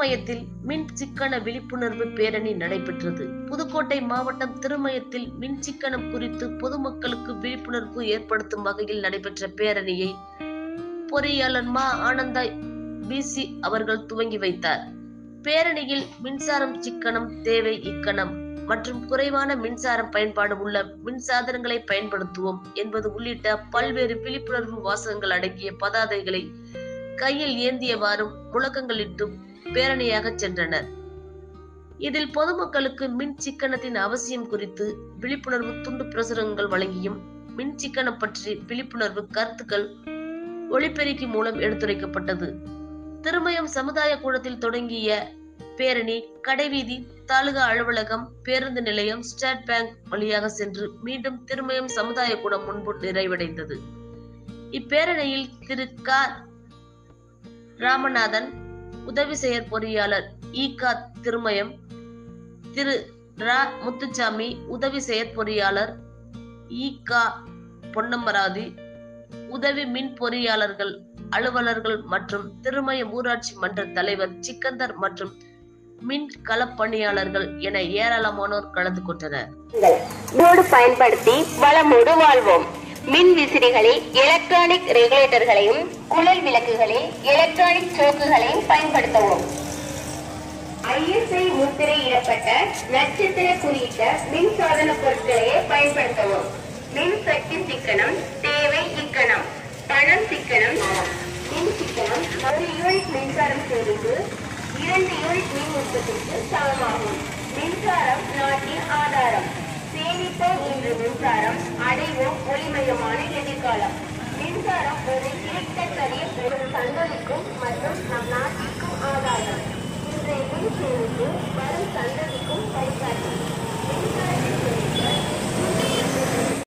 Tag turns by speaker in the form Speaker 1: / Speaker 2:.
Speaker 1: திருமயத்தில் மின் சிக்கன விழிப்புணர்வு பேரணி நடைபெற்றது புதுக்கோட்டை மாவட்டம் திருமயத்தில் மின் சிக்கனம் குறித்து பொதுமக்களுக்கு விழிப்புணர்வு ஏற்படுத்தும் வகையில் நடைபெற்ற பேரணியை பொறியாளர் மா ஆனந்தா பிசி அவர்கள் துவங்கி வைத்தார் பேரணியில் மின்சாரம் சிக்கனம் தேவை இக்கணம் மற்றும் குறைவான மின்சாரம் பயன்பாடு உள்ள மின்சாதனங்களை பயன்படுத்துவோம் என்பது உள்ளிட்ட பல்வேறு விழிப்புணர்வு வாசகங்கள் அடங்கிய பதாதைகளை கையில் ஏந்தியவாறும் முழக்கங்களிட்டும் பேரணியாக சென்றனர் இதில் பொதுமக்களுக்கு மின் சிக்கனத்தின் அவசியம் குறித்து விழிப்புணர்வு துண்டு பிரசுரங்கள் வழங்கியும் மின் சிக்கனம் பற்றி விழிப்புணர்வு கருத்துக்கள் ஒளிபெருக்கி மூலம் எடுத்துரைக்கப்பட்டது திருமயம் சமுதாய கூடத்தில் தொடங்கிய பேரணி கடைவீதி தாலுகா அலுவலகம் பேருந்து நிலையம் ஸ்டேட் பேங்க் வழியாக சென்று மீண்டும் திருமயம் சமுதாய கூடம் முன்பு நிறைவடைந்தது இப்பேரணியில் திரு க ராமநாதன் உதவி செயற் பொறியாளர் ஈகா திருமயம் திரு ரா முத்துச்சாமி உதவி செயற்பொறியாளர் ஈகா பொன்னமராதி உதவி மின் பொறியாளர்கள் அலுவலர்கள் மற்றும் திருமயம் ஊராட்சி மன்ற தலைவர் சிக்கந்தர் மற்றும் மின் களப்பணியாளர்கள் என ஏராளமானோர் கலந்து கொண்டனர்
Speaker 2: போர்டு பயன்படுத்தி வளமோடு வாழ்வோம் மின் விசிறிகளில் எலக்ட்ரானிக் ரெகுலேட்டர்களையும் குழல் விளக்குகளில் எலக்ட்ரானிக் சோக்குகளையும் பயன்படுத்தவும் ஐஎஸ்ஐ முத்திரையிடப்பட்ட நட்சத்திர குறியிட்ட மின் சாதன பொருட்களையே பயன்படுத்தவும் மின் சக்தி சிக்கனம் தேவை இக்கணம் பணம் சிக்கனம் மின் சிக்கனம் ஒரு யூனிட் மின்சாரம் சேமிப்பு இரண்டு யூனிட் மின் உற்பத்திக்கு சமமாகும் மின்சாரம் நாட்டின் ஆதாரம் சேமிப்போம் இன்று மின்சாரம் அடைவோம் ஒளிமயமான எதிர்காலம் மின்சாரம் ஒரு கிடைக்கக்கூடிய